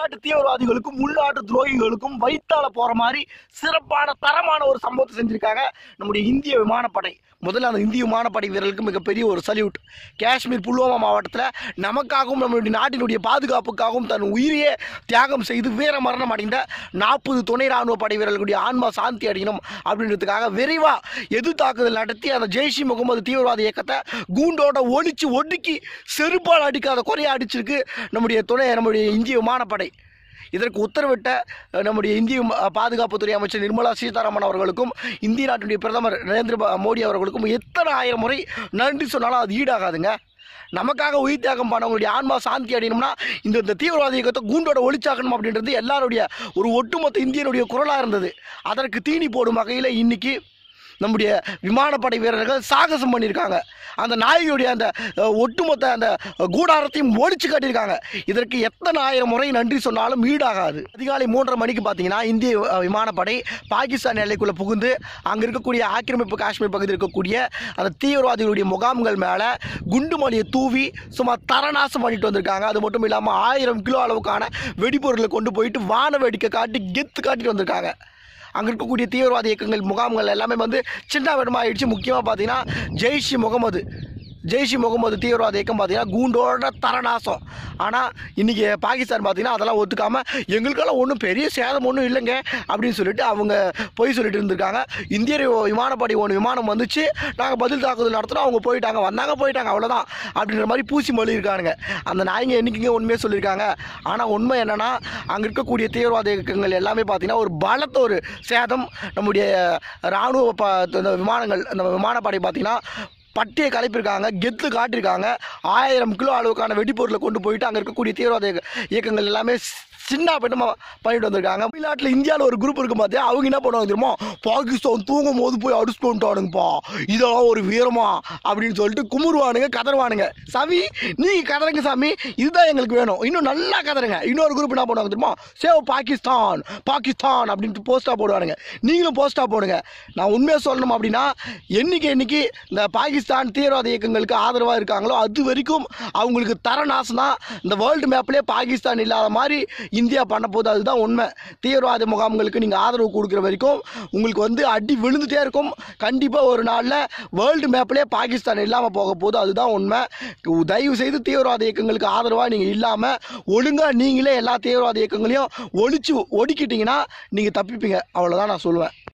வெளிநாட்டு தீவிரவாதிகளுக்கும் உள்நாட்டு துரோகிகளுக்கும் வைத்தால போற மாதிரி சிறப்பான தரமான ஒரு சம்பவத்தை செஞ்சிருக்காங்க நம்முடைய இந்திய விமானப்படை முதல்ல அந்த இந்திய விமானப்படை வீரர்களுக்கு மிகப்பெரிய ஒரு சல்யூட் காஷ்மீர் புல்வாமா மாவட்டத்தில் நமக்காகவும் நம்மளுடைய நாட்டினுடைய பாதுகாப்புக்காகவும் தன் உயிரையே தியாகம் செய்து வீர மரணம் அடைந்த நாற்பது துணை ராணுவ படை வீரர்களுடைய ஆன்மா சாந்தி அடையணும் அப்படின்றதுக்காக விரைவாக எது தாக்குதல் நடத்தி அந்த ஜெய்ஷ் இ முகமது தீவிரவாத இயக்கத்தை கூண்டோட ஒழிச்சு ஒடுக்கி செருப்பால் அடிக்காத குறைய அடிச்சிருக்கு நம்முடைய துணை நம்முடைய இந்திய விமானப்படை இதற்கு உத்தரவிட்ட அஹ், நம்முடைய இந்திய ம- பாதுகாப்புத்துறை அமைச்சர் நிர்மலா சீதாராமன் அவர்களுக்கும் இந்திய நாட்டினுடைய பிரதமர் நரேந்திர ப- மோடி அவர்களுக்கும் எத்தனை ஆயிரம் முறை நன்றி சொன்னாலும் அது ஈடாகாதுங்க நமக்காக உயிர் தியாகம் பண்ணவங்களுடைய ஆன்மா சாந்தி அடையணும்னா இந்த இந்த தீவிரவாத இயக்கத்தை கூண்டோட ஒழிச்சாக்கணும் அப்படின்றது எல்லாருடைய ஒரு ஒட்டுமொத்த இந்தியனுடைய குரலாக இருந்தது அதற்கு தீனி போடும் வகையில் இன்னைக்கு நம்முடைய விமானப்படை வீரர்கள் சாகசம் பண்ணியிருக்காங்க அந்த நாயகியுடைய அந்த அஹ், ஒட்டுமொத்த அந்த அஹ், கூடாரத்தையும் ஒழிச்சு காட்டியிருக்காங்க இதற்கு எத்தனை ஆயிரம் முறை நன்றி சொன்னாலும் ஈடாகாது அதிகாலை மூன்றரை மணிக்கு பார்த்தீங்கன்னா இந்திய அஹ், விமானப்படை பாகிஸ்தான் எல்லைக்குள்ளே புகுந்து அங்கே இருக்கக்கூடிய ஆக்கிரமிப்பு காஷ்மீர் பகுதியில் இருக்கக்கூடிய அந்த தீவிரவாதிகளுடைய முகாம்கள் மேலே குண்டுமணியை தூவி சும்மா தரநாசம் பண்ணிட்டு வந்திருக்காங்க அது மட்டும் இல்லாமல் ஆயிரம் கிலோ அளவுக்கான வெடிபொருளை கொண்டு போயிட்டு வான வேடிக்கை காட்டி கெத்து காட்டிட்டு வந்திருக்காங்க அங்கே இருக்கக்கூடிய தீவிரவாத இயக்கங்கள் முகாம்கள் எல்லாமே வந்து சின்ன விடமாயிடுச்சு முக்கியமாக பார்த்தீங்கன்னா ஜெய்ஷ் இ முகமது ஜெய்ஷ் இ முகமது தீவிரவாத இயக்கம் பார்த்தீங்கன்னா கூண்டோட தரநாசம் ஆனால் இன்றைக்கி பாகிஸ்தான் பார்த்தீங்கன்னா அதெல்லாம் ஒத்துக்காமல் எங்களுக்கெல்லாம் ஒன்றும் பெரிய சேதம் ஒன்றும் இல்லைங்க அப்படின்னு சொல்லிட்டு அவங்க பொய் சொல்லிட்டு இருந்திருக்காங்க இந்திய விமானப்படை ஒன்று விமானம் வந்துச்சு நாங்கள் பதில் தாக்குதல் நடத்தினோம் அவங்க போயிட்டாங்க வந்தாங்க போயிட்டாங்க அவ்வளோதான் அப்படின்ற மாதிரி பூசி மொழி இருக்கானுங்க அந்த நாய்ங்க என்னைக்குங்க உண்மையாக சொல்லியிருக்காங்க ஆனால் உண்மை என்னன்னா அங்கே இருக்கக்கூடிய தீவிரவாத இயக்கங்கள் எல்லாமே பார்த்தீங்கன்னா ஒரு பலத்த ஒரு சேதம் நம்முடைய இராணுவ ப இந்த விமானங்கள் அந்த விமானப்படை பார்த்தீங்கன்னா பட்டியை கலப்பியிருக்காங்க கெத்து காட்டியிருக்காங்க ஆயிரம் கிலோ அளவுக்கான வெடிப்பொருளை கொண்டு போயிட்டு அங்கே இருக்கக்கூடிய தீவிரவாத இயக்க- இயக்கங்கள் எல்லாமே சின்ன பெண்ணமாக பண்ணிட்டு வந்திருக்காங்க தமிழ்நாட்டில் இந்தியாவில் ஒரு குரூப் இருக்கும் பார்த்தியா அவங்க என்ன பண்ணுவாங்க தெரியுமா பாகிஸ்தான் தூங்கும் போது போய் அடிச்சுட்டு வந்துட்டானுங்கப்பா இதெல்லாம் ஒரு வீரமா அப்படின்னு சொல்லிட்டு குமுறுவானுங்க கதறுவானுங்க சாமி நீங்கள் கதறுங்க சாமி இதுதான் எங்களுக்கு வேணும் இன்னும் நல்லா கதறுங்க இன்னொரு குரூப் என்ன பண்ணுவாங்க தெரியுமா சேவ் பாகிஸ்தான் பாகிஸ்தான் அப்படின்ட்டு போஸ்ட்டாக போடுவானுங்க நீங்களும் போஸ்ட்டாக போடுங்க நான் உண்மையாக சொல்லணும் அப்படின்னா என்னைக்கு என்னைக்கு இந்த பாகிஸ்தான் தீவிரவாத இயக்கங்களுக்கு ஆதரவாக இருக்காங்களோ அது வரைக்கும் அவங்களுக்கு தர நாசம் தான் இந்த வேர்ல்டு மேப்லேயே பாகிஸ்தான் இல்லாத மாதிரி இந்தியா பண்ண போகுது அதுதான் உண்மை தீவிரவாத முகாம்களுக்கு நீங்கள் ஆதரவு கொடுக்குற வரைக்கும் உங்களுக்கு வந்து அடி விழுந்துட்டே இருக்கும் கண்டிப்பாக ஒரு நாளில் வேர்ல்டு மேப்லேயே பாகிஸ்தான் இல்லாமல் போக போகுது அதுதான் உண்மை தயவு செய்து தீவிரவாத இயக்கங்களுக்கு ஆதரவாக நீங்கள் இல்லாமல் ஒழுங்காக நீங்களே எல்லா தீவிரவாத இயக்கங்களையும் ஒழிச்சு ஒடுக்கிட்டீங்கன்னா நீங்கள் தப்பிப்பீங்க அவ்வளோதான் நான் சொல்லுவேன்